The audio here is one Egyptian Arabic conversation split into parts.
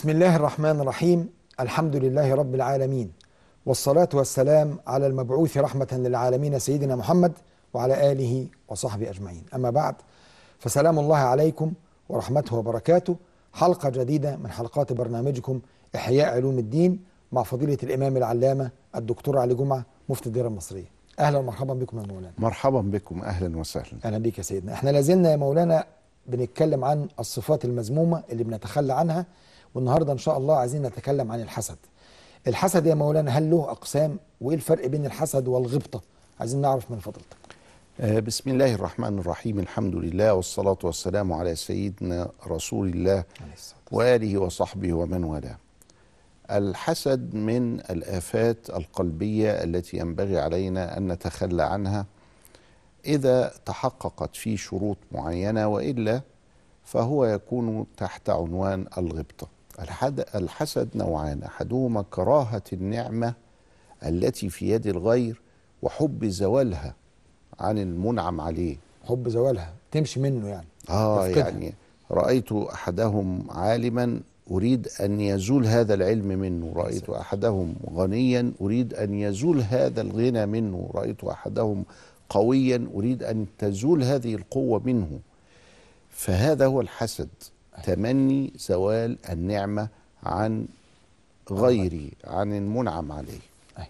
بسم الله الرحمن الرحيم الحمد لله رب العالمين والصلاة والسلام على المبعوث رحمة للعالمين سيدنا محمد وعلى آله وصحبه أجمعين أما بعد فسلام الله عليكم ورحمته وبركاته حلقة جديدة من حلقات برنامجكم إحياء علوم الدين مع فضيلة الإمام العلامة الدكتور علي جمعة مفتي الديرة المصرية أهلا ومرحبا بكم يا مولانا مرحبا بكم اهلا وسهلا اهلا بيك يا سيدنا احنا لازلنا يا مولانا بنتكلم عن الصفات المذمومه اللي بنتخلى عنها والنهارده ان شاء الله عايزين نتكلم عن الحسد الحسد يا مولانا هل له اقسام وايه الفرق بين الحسد والغبطه عايزين نعرف من فضلتك آه، بسم الله الرحمن الرحيم الحمد لله والصلاة والسلام على سيدنا رسول الله وآله وصحبه ومن والاه الحسد من الآفات القلبية التي ينبغي علينا أن نتخلى عنها إذا تحققت في شروط معينة وإلا فهو يكون تحت عنوان الغبطة الحد- الحسد نوعان أحدهما كراهة النعمة التي في يد الغير وحب زوالها عن المنعم عليه حب زوالها تمشي منه يعني اه يفقدها. يعني رأيت أحدهم عالما أريد أن يزول هذا العلم منه رأيت أحدهم غنيا أريد أن يزول هذا الغنى منه رأيت أحدهم قويا أريد أن تزول هذه القوة منه فهذا هو الحسد تمني زوال النعمة عن غيري عن المنعم عليه أي.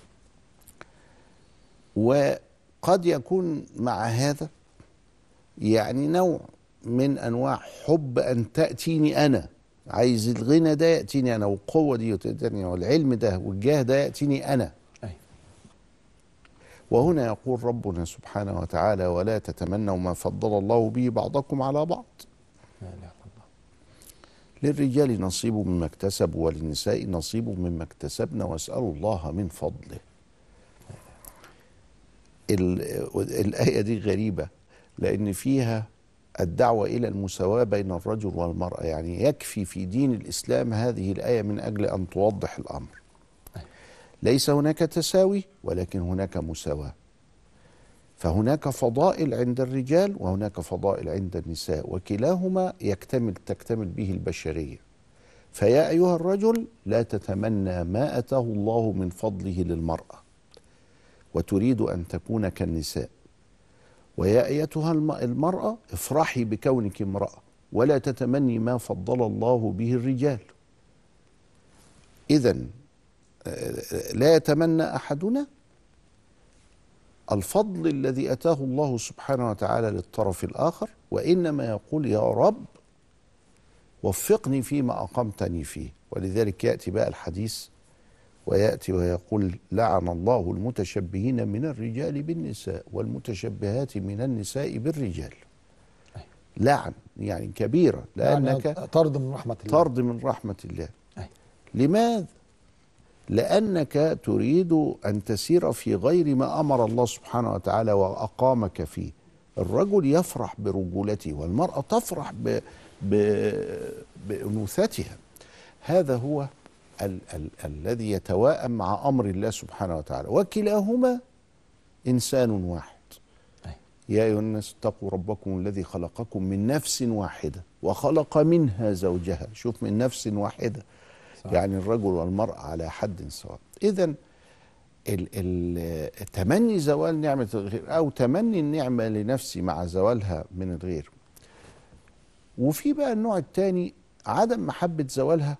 وقد يكون مع هذا يعني نوع من انواع حب ان تاتيني انا عايز الغنى ده ياتيني انا والقوه دي تاتيني والعلم ده والجاه ده ياتيني انا أي. وهنا يقول ربنا سبحانه وتعالى ولا تتمنوا ما فضل الله به بعضكم على بعض لا اله الا الله للرجال نصيب مما اكتسبوا وللنساء نصيب مما اكتسبن واسالوا الله من فضله ال- الآية دي غريبة لأن فيها الدعوة إلى المساواة بين الرجل والمرأة يعني يكفي في دين الإسلام هذه الآية من أجل أن توضح الأمر ليس هناك تساوي ولكن هناك مساواة فهناك فضائل عند الرجال وهناك فضائل عند النساء وكلاهما يكتمل تكتمل به البشرية فيا أيها الرجل لا تتمنى ما أتاه الله من فضله للمرأة وتريد أن تكون كالنساء ويا أيتها الم- المرأة افرحي بكونك امرأة ولا تتمني ما فضل الله به الرجال إذا لا يتمنى أحدنا الفضل الذي أتاه الله سبحانه وتعالى للطرف الآخر وإنما يقول يا رب وفقني فيما أقمتني فيه ولذلك يأتي بقى الحديث وياتي ويقول لعن الله المتشبهين من الرجال بالنساء والمتشبهات من النساء بالرجال لعن يعني كبيره لانك يعني طرد من رحمه الله طرد من رحمه الله أي. لماذا لانك تريد ان تسير في غير ما امر الله سبحانه وتعالى واقامك فيه الرجل يفرح برجولته والمراه تفرح ب... ب... بانوثتها هذا هو ال ال الذي يتواءم مع امر الله سبحانه وتعالى وكلاهما انسان واحد أي. يا ايها الناس اتقوا ربكم الذي خلقكم من نفس واحده وخلق منها زوجها شوف من نفس واحده صح. يعني الرجل والمراه على حد سواء اذا ال- ال- تمني زوال نعمه الغير او تمني النعمه لنفسي مع زوالها من الغير وفي بقى النوع الثاني عدم محبه زوالها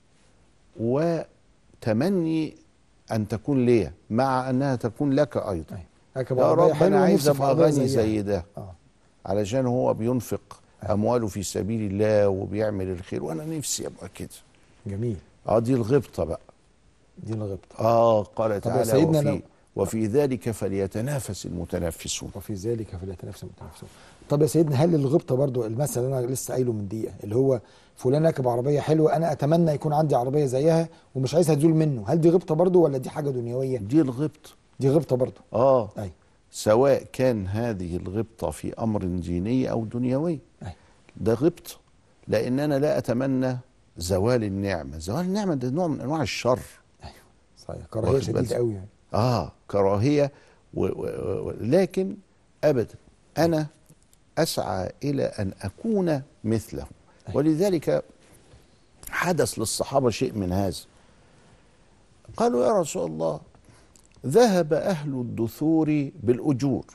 وتمني ان تكون ليا مع انها تكون لك ايضا أي. راكب يا عربية رب حلوة انا عايز ونفسي في ابقى عربية غني زيها. زي ده اه علشان هو بينفق امواله في سبيل الله وبيعمل الخير وانا نفسي ابقى كده جميل اه دي الغبطه بقى دي الغبطه اه قال طب يا تعالى سيدنا وفي, لو- وفي ذلك فليتنافس المتنافسون وفي ذلك فليتنافس المتنافسون طب يا سيدنا هل الغبطه برضو المثل اللي انا لسه قايله من دقيقه اللي هو فلان راكب عربيه حلوه انا اتمنى يكون عندي عربيه زيها ومش عايزها تزول منه هل دي غبطه برضو ولا دي حاجه دنيويه دي الغبطه دي غبطه برضو اه اي سواء كان هذه الغبطه في امر ديني او دنيوي اي ده غبطه لان انا لا اتمنى زوال النعمه زوال النعمه ده نوع من انواع الشر ايوه صحيح كراهيه واخد شديده بالك؟ قوي يعني اه كراهيه و و و لكن ابدا انا اسعى الى ان اكون مثله ولذلك حدث للصحابة شيء من هذا قالوا يا رسول الله ذهب أهل الدثور بالأجور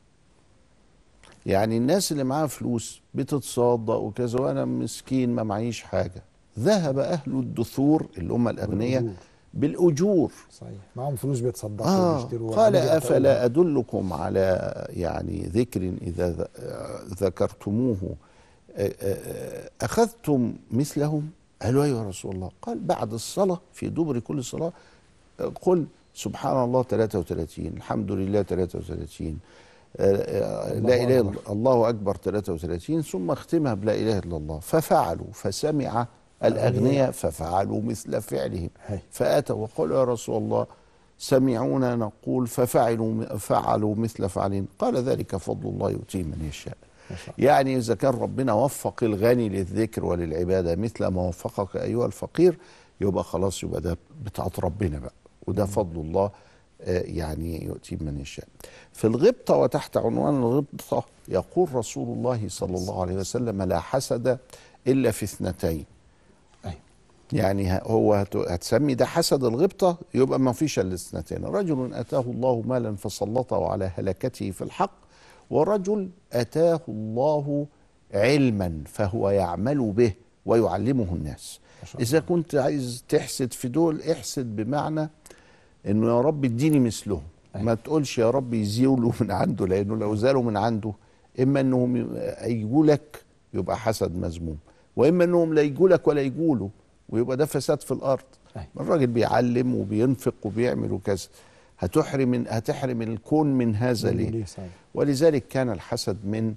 يعني الناس اللي معاها فلوس بتتصدق وكذا وأنا مسكين ما معيش حاجة ذهب أهل الدثور اللي هم الأغنياء بالأجور. بالأجور صحيح معاهم فلوس بيتصدقوا آه وبيشتروا قال ويعملوا أفلا أفعال. أدلكم على يعني ذكر إذا ذ- ذكرتموه آه، آه، أخذتم مثلهم قالوا أيوة يا رسول الله قال بعد الصلاة في دبر كل صلاة آه، قل سبحان الله 33 الحمد لله 33 آه، آه، لا الله إله أكبر. إلا الله أكبر 33 ثم اختمها بلا إله إلا الله ففعلوا فسمع الأغنياء ففعلوا مثل فعلهم هي. فأتوا وقالوا يا رسول الله سمعونا نقول ففعلوا فعلوا مثل فعلهم قال ذلك فضل الله يؤتيه من يشاء ما شاء الله. يعني إذا كان ربنا وفق الغني للذكر وللعبادة مثل ما وفقك أيها الفقير يبقى خلاص يبقى ده بتاعت ربنا بقى وده فضل الله آه، يعني يؤتيه من يشاء في الغبطة وتحت عنوان الغبطة يقول رسول الله صلى الله عليه وسلم لا حسد إلا في اثنتين أيوة. يعني ه- هو هت- هتسمي ده حسد الغبطة يبقى ما فيش الا اثنتين رجل أتاه الله مالا فسلطه على هلكته في الحق ورجل أتاه الله علما فهو يعمل به ويعلمه الناس ما شاء إذا كنت عايز تحسد في دول احسد بمعنى إنه يا رب اديني مثلهم أيوة. ما تقولش يا رب يزيلوا من عنده لأنه لو زالوا من عنده إما إنهم يجوا لك يبقى حسد مذموم وإما إنهم لا يجوا لك ولا يجولوا ويبقى ده فساد في الأرض أيوة. الراجل بيعلم وبينفق وبيعمل وكذا هتحرم هتحرم الكون من هذا ليه ليه صحيح. ولذلك كان الحسد من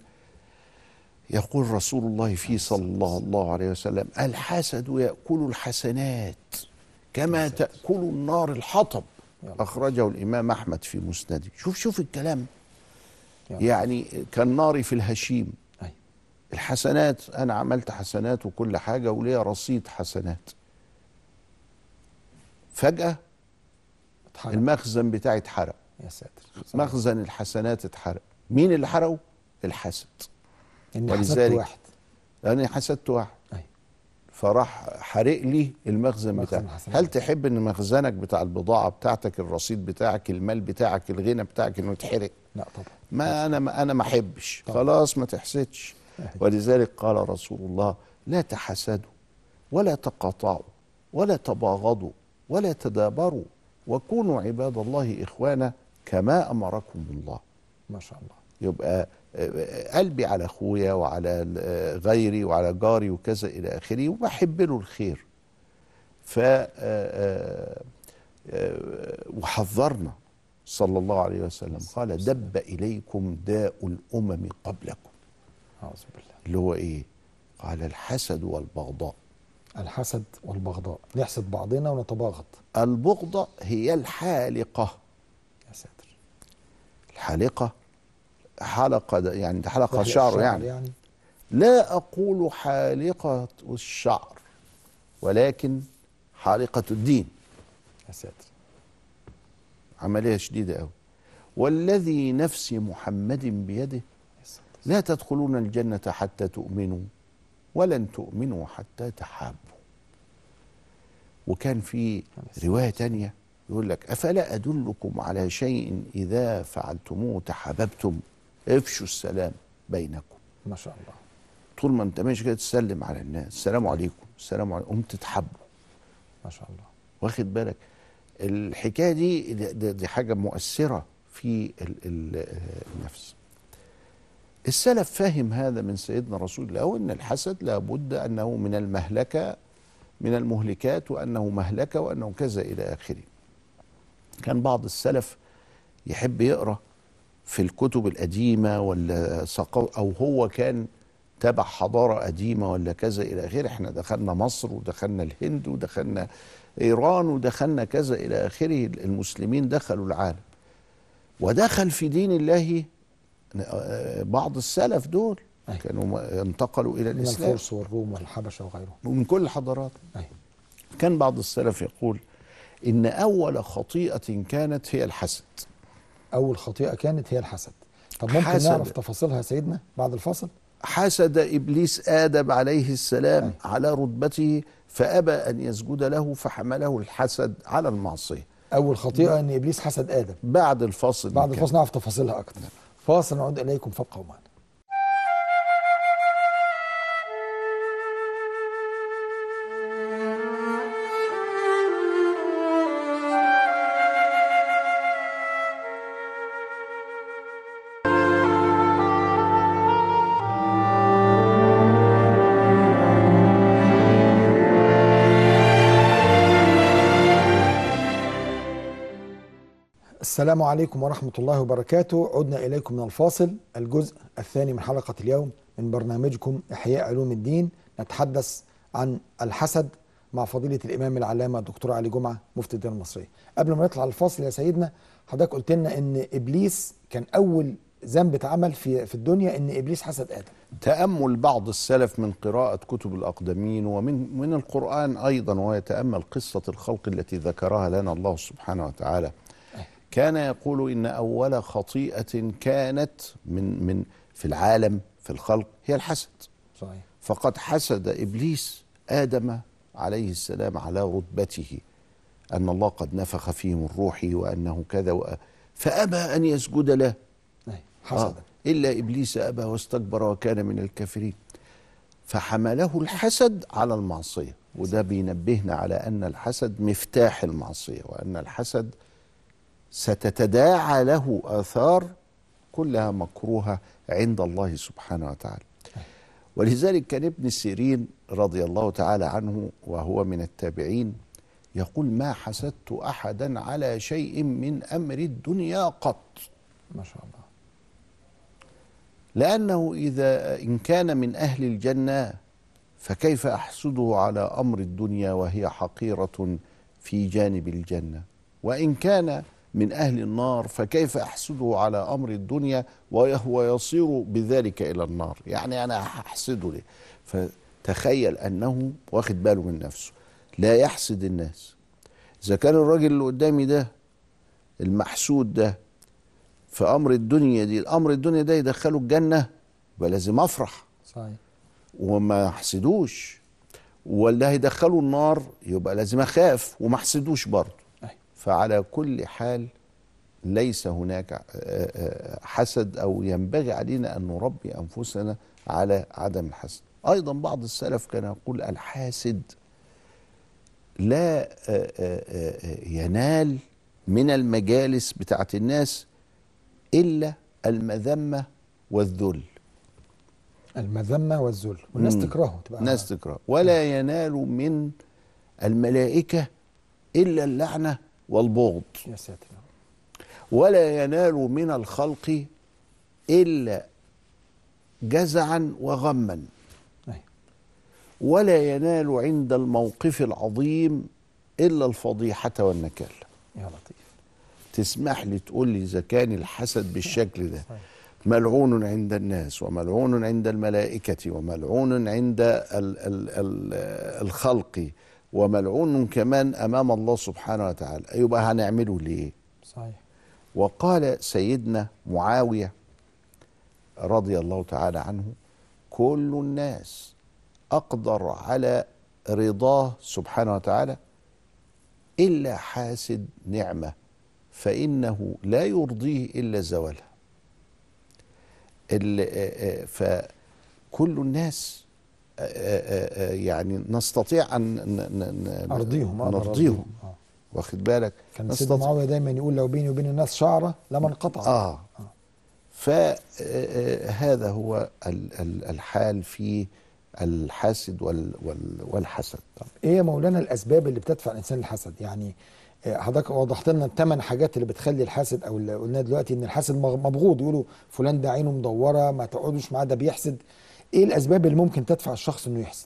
يقول رسول الله فيه صلى الله, الله عليه وسلم الحسد يأكل الحسنات كما تأكل النار الحطب يلا. أخرجه الإمام أحمد في مسنده شوف شوف الكلام يلا. يعني كالنار في الهشيم أيوة. الحسنات أنا عملت حسنات وكل حاجة وليا رصيد حسنات فجأة اتحرق. المخزن بتاعي اتحرق يا ساتر مخزن الحسنات اتحرق مين اللي حرقه الحسد إن حسدت ولذلك واحد انا حسدت واحد أيوة. فراح حرق لي المخزن مخزن بتاعك الحسنات. هل تحب ان مخزنك بتاع البضاعه بتاعتك الرصيد بتاعك المال بتاعك الغنى بتاعك انه يتحرق لا طبعا ما انا ما انا ما احبش طبعا. خلاص ما تحسدش أيوة. ولذلك قال رسول الله لا تحسدوا ولا تقاطعوا ولا تباغضوا ولا تدابروا وكونوا عباد الله اخوانا كما امركم الله ما شاء الله يبقى آه، قلبي على اخويا وعلى آه، غيري وعلى جاري وكذا الى اخره وبحب له الخير ف آه، آه، آه، وحذرنا صلى الله عليه وسلم قال دب اليكم داء الامم قبلكم أعوذ بالله اللي هو ايه قال الحسد والبغضاء الحسد والبغضاء نحسد بعضنا ونتباغض البغضة هي الحالقة يا ساتر الحالقة حلقة ده يعني ده حلقة يحلق شعر الشعر يعني يعني لا أقول حالقة الشعر ولكن حالقة الدين يا ساتر عملية شديدة أوي والذي نفس محمد بيده يا ساتر لا تدخلون الجنة حتى تؤمنوا ولن تؤمنوا حتى تحابوا وكان في رواية تانية يقول لك أفلا أدلكم على شيء إذا فعلتموه تحاببتم افشوا السلام بينكم ما شاء الله طول ما انت ماشي كده تسلم على الناس السلام عليكم السلام عليكم قوم تتحبوا ما شاء الله واخد بالك الحكايه دي دي, دي حاجه مؤثره في ال ال النفس السلف فهم هذا من سيدنا رسول الله وان الحسد لابد انه من المهلكه من المهلكات وانه مهلكه وانه كذا الى اخره كان بعض السلف يحب يقرا في الكتب القديمه ولا ثقافه او هو كان تبع حضاره قديمه ولا كذا الى اخره احنا دخلنا مصر ودخلنا الهند ودخلنا ايران ودخلنا كذا الى اخره المسلمين دخلوا العالم ودخل في دين الله آه، بعض السلف دول أي. كانوا م- انتقلوا الى من الاسلام الفرس والروم والحبشه وغيرهم ومن كل الحضارات أي. كان بعض السلف يقول ان اول خطيئه كانت هي الحسد اول خطيئه كانت هي الحسد طب ممكن حسد. نعرف تفاصيلها يا سيدنا بعد الفاصل حسد ابليس ادم عليه السلام أي. على رتبته فابى ان يسجد له فحمله الحسد على المعصيه اول خطيئه ان ابليس حسد ادم بعد الفاصل بعد نكمل. الفاصل نعرف تفاصيلها اكتر فاصل نعود اليكم فابقوا معنا السلام عليكم ورحمة الله وبركاته عدنا إليكم من الفاصل الجزء الثاني من حلقة اليوم من برنامجكم إحياء علوم الدين نتحدث عن الحسد مع فضيلة الإمام العلامة الدكتور علي جمعة مفتي الدين المصرية قبل ما نطلع الفاصل يا سيدنا حضرتك قلت لنا إن إبليس كان أول ذنب اتعمل في في الدنيا إن إبليس حسد آدم تامل بعض السلف من قراءه كتب الاقدمين ومن من القران ايضا وهو يتامل قصه الخلق التي ذكرها لنا الله سبحانه وتعالى كان يقول ان اول خطيئه كانت من من في العالم في الخلق هي الحسد صحيح فقد حسد ابليس ادم عليه السلام على رتبته ان الله قد نفخ فيه من روحه وانه كذا وأ... فابى ان يسجد له أي، آه. حسدا الا ابليس ابى واستكبر وكان من الكافرين فحمله الحسد على المعصيه وده بينبهنا على ان الحسد مفتاح المعصيه وان الحسد ستتداعى له اثار كلها مكروهه عند الله سبحانه وتعالى ولذلك كان ابن سيرين رضي الله تعالى عنه وهو من التابعين يقول ما حسدت احدا على شيء من امر الدنيا قط ما شاء الله لأنه إذا إن كان من أهل الجنة فكيف أحسده على أمر الدنيا وهي حقيرة في جانب الجنة وإن كان من أهل النار فكيف أحسده على أمر الدنيا وهو يصير بذلك إلى النار يعني أنا أحسده ليه فتخيل أنه واخد باله من نفسه لا يحسد الناس إذا كان الراجل اللي قدامي ده المحسود ده في امر الدنيا دي الامر الدنيا ده يدخله الجنه يبقى لازم افرح صحيح وما احسدوش واللي هيدخله النار يبقى لازم اخاف وما احسدوش برضه أي. فعلى كل حال ليس هناك آه، آه، حسد او ينبغي علينا ان نربي انفسنا على عدم الحسد ايضا بعض السلف كان يقول الحاسد لا آه، آه، آه، ينال من المجالس بتاعت الناس الا المذمه والذل المذمة والذل والناس مم. تكرهه تبقى ناس تكره ولا ينال من الملائكه الا اللعنه والبغض يا ساتر يا رب. ولا ينال من الخلق الا جزعا وغما أي. ولا ينال عند الموقف العظيم الا الفضيحه والنكال يا لطيف تسمح لي تقول لي اذا كان الحسد بالشكل ده صحيح. ملعون عند الناس وملعون عند الملائكة وملعون عند ال ال ال الخلق وملعون كمان أمام الله سبحانه وتعالى يبقى هنعمله ليه صحيح وقال سيدنا معاوية رضي الله تعالى عنه كل الناس أقدر على رضاه سبحانه وتعالى إلا حاسد نعمة فإنه لا يرضيه إلا زوالها ال- آه، آه، فكل الناس آه، آه، آه، يعني نستطيع أن ن- ن- ن- أرضيهم أقدر نرضيهم آه. واخد بالك كان سيدنا نستطيع معاوية دايما يقول لو بيني وبين الناس شعرة لما انقطع اه فهذا هو ال- ال- الحال في الحاسد وال- وال- والحسد ايه يا مولانا الاسباب اللي بتدفع الانسان للحسد يعني آه، حضرتك وضحت لنا الثمان حاجات اللي بتخلي الحاسد او اللي قلنا دلوقتي ان الحاسد مغ- مبغوض يقولوا فلان ده عينه مدوره ما تقعدوش معاه ده بيحسد ايه الاسباب اللي ممكن تدفع الشخص انه يحسد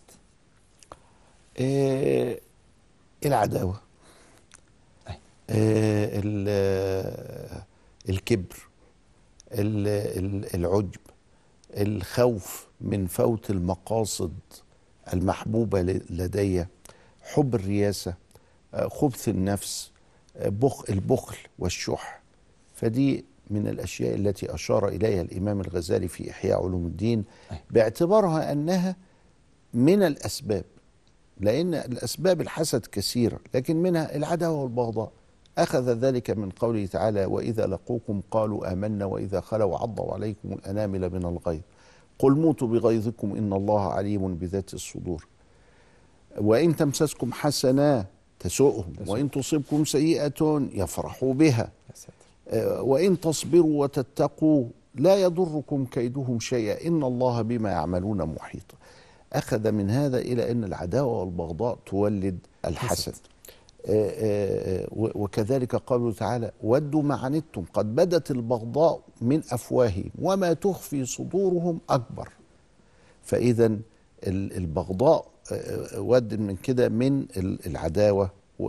آه، العداوة أي. آه، ال- آه، الكبر ال- ال- العجب الخوف من فوت المقاصد المحبوبة ل- لدي حب الرياسة آه، خبث النفس آه، بخ البخل والشح فدي من الأشياء التي أشار إليها الإمام الغزالي في إحياء علوم الدين أي. باعتبارها أنها من الأسباب لأن الأسباب الحسد كثيرة لكن منها العداوة والبغضاء أخذ ذلك من قوله تعالى وإذا لقوكم قالوا آمنا وإذا خلوا عضوا عليكم الأنامل من الغيظ قل موتوا بغيظكم إن الله عليم بذات الصدور وإن تمسسكم حسنة تسؤهم وإن تصبكم سيئة يفرحوا بها يا ساتر آه، وإن تصبروا وتتقوا لا يضركم كيدهم شيئا إن الله بما يعملون محيط أخذ من هذا إلى أن العداوة والبغضاء تولد الحسد آه، آه، آه، و- وكذلك قوله تعالى ودوا ما عنتم قد بدت البغضاء من أفواههم وما تخفي صدورهم أكبر فإذا ال- البغضاء آه، آه، ود من كده من ال- العداوة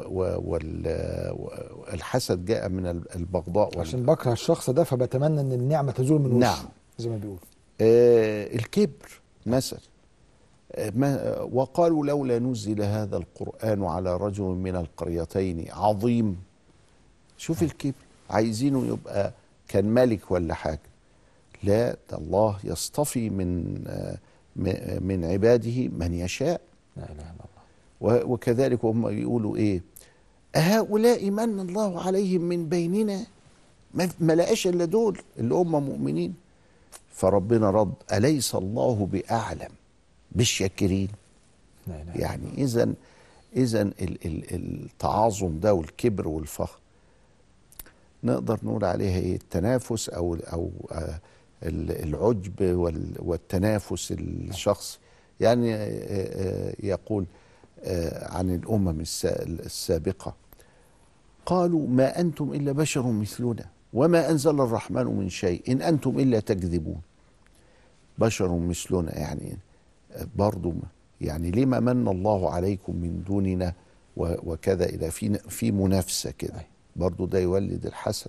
والحسد جاء من ال- البغضاء وال- عشان بكره الشخص ده فبتمنى ان النعمه تزول من وشه نعم. زي ما بيقول آه، الكبر مثلا آه، ما وقالوا لولا نزل هذا القرآن على رجل من القريتين عظيم شوف الكبر عايزينه يبقى كان ملك ولا حاجة لا ده الله يصطفي من آه، م- من عباده من يشاء لا اله الا الله و- وكذلك هم يقولوا ايه أهؤلاء من الله عليهم من بيننا ما ما لقاش الا دول اللي هم مؤمنين فربنا رد أليس الله بأعلم بالشاكرين لا اله الا يعني إذا إذا ال- ال- التعاظم ده والكبر والفخر نقدر نقول عليها إيه التنافس أو أو آه، ال- العجب وال- والتنافس الشخص يعني آه، آه، يقول آه، عن الأمم السا- السابقة قالوا ما أنتم إلا بشر مثلنا وما أنزل الرحمن من شيء إن أنتم إلا تكذبون بشر مثلنا يعني برضو يعني لما من الله عليكم من دوننا و- وكذا إلى في في منافسة كده أي. برضو ده يولد الحسد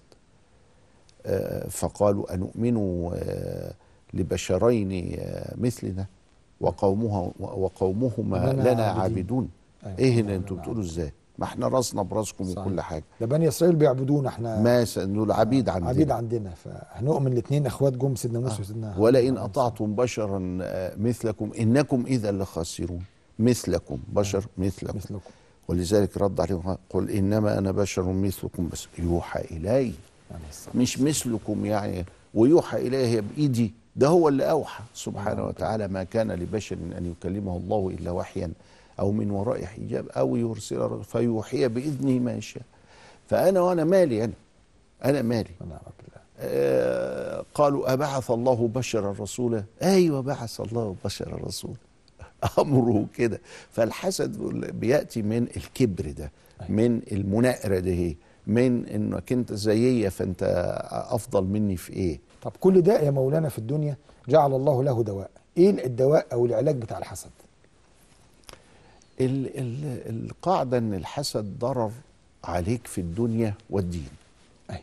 آه، فقالوا أنؤمن آه، لبشرين آه، مثلنا وقومها وقومهما لنا لنا عابدين. عابدون أيوة. ايه لنا هنا انتوا بتقولوا ازاي ما احنا راسنا براسكم صحيح. وكل حاجه ده بني اسرائيل بيعبدونا احنا ما س- دول عبيد عندنا عبيد عندنا فهنؤمن الاثنين اخوات جم سيدنا موسى وسيدنا ولئن هارون. اطعتم بشرا آه، مثلكم انكم اذا لخاسرون مثلكم بشر مثلكم مثلكم ولذلك رد عليهم قال، قل انما انا بشر مثلكم بس يوحى الي عليه الصلاة مش مثلكم يعني ويوحى اليه بايدي ده هو اللي اوحى سبحانه وتعالى ما كان لبشر ان يكلمه الله الا وحيا او من وراء حجاب او يرسل رسول فيوحي باذنه ما يشاء فانا وانا مالي انا انا مالي ونعم بالله آه، قالوا أبعث الله بشرا رسولا أيوة بعث الله بشرا رسولا أمره كده فالحسد بيأتي من الكبر ده من المناقرة ده من انك انت زيي فانت افضل مني في ايه طب كل داء يا مولانا في الدنيا جعل الله له دواء ايه الدواء او العلاج بتاع الحسد ال ال القاعدة ان الحسد ضرر عليك في الدنيا والدين أي.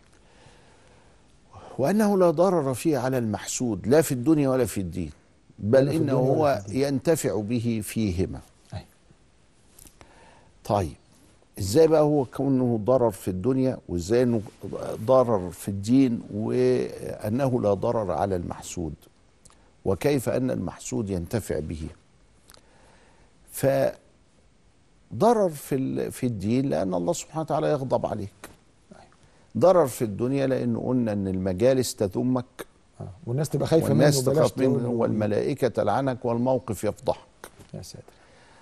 وانه لا ضرر فيه على المحسود لا في الدنيا ولا في الدين بل ولا في انه الدنيا ولا هو في الدين. ينتفع به فيهما أي. طيب ازاي بقى هو كونه ضرر في الدنيا وازاي انه ضرر في الدين وانه لا ضرر على المحسود وكيف ان المحسود ينتفع به فضرر في ال- في الدين لان الله سبحانه وتعالى يغضب عليك ضرر في الدنيا لانه قلنا ان المجالس تذمك آه. والناس تبقى خايفه منه والناس وبلاش تخاف منه تقول- والملائكه تلعنك والموقف يفضحك يا ساتر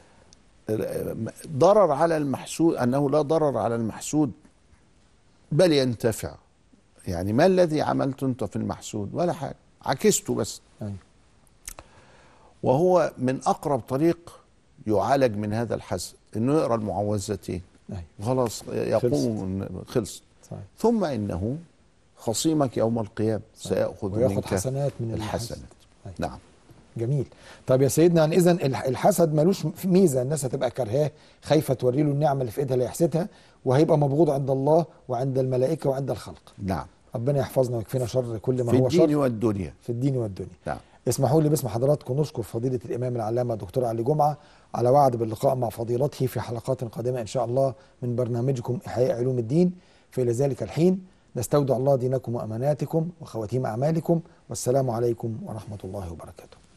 ضرر على المحسود انه لا ضرر على المحسود بل ينتفع يعني ما الذي عملته انت في المحسود ولا حاجه عكسته بس أي. وهو من اقرب طريق يعالج من هذا الحسد انه يقرا المعوذتين أي. خلاص يقوم خلص صحيح ثم انه خصيمك يوم القيامه سياخذ وياخد منك حسنات من الحسنات أي. نعم جميل طب يا سيدنا يعني اذا الحسد ملوش ميزه الناس هتبقى كرهاه خايفه توري له النعمه اللي في ايدها لا يحسدها وهيبقى مبغوض عند الله وعند الملائكه وعند الخلق نعم ربنا يحفظنا ويكفينا شر كل ما في هو الدين شر والدنيا في الدين والدنيا نعم اسمحوا لي باسم حضراتكم نشكر فضيلة الإمام العلامة دكتور علي جمعة على وعد باللقاء مع فضيلته في حلقات قادمة إن شاء الله من برنامجكم إحياء علوم الدين فإلى ذلك الحين نستودع الله دينكم وأماناتكم وخواتيم أعمالكم والسلام عليكم ورحمة الله وبركاته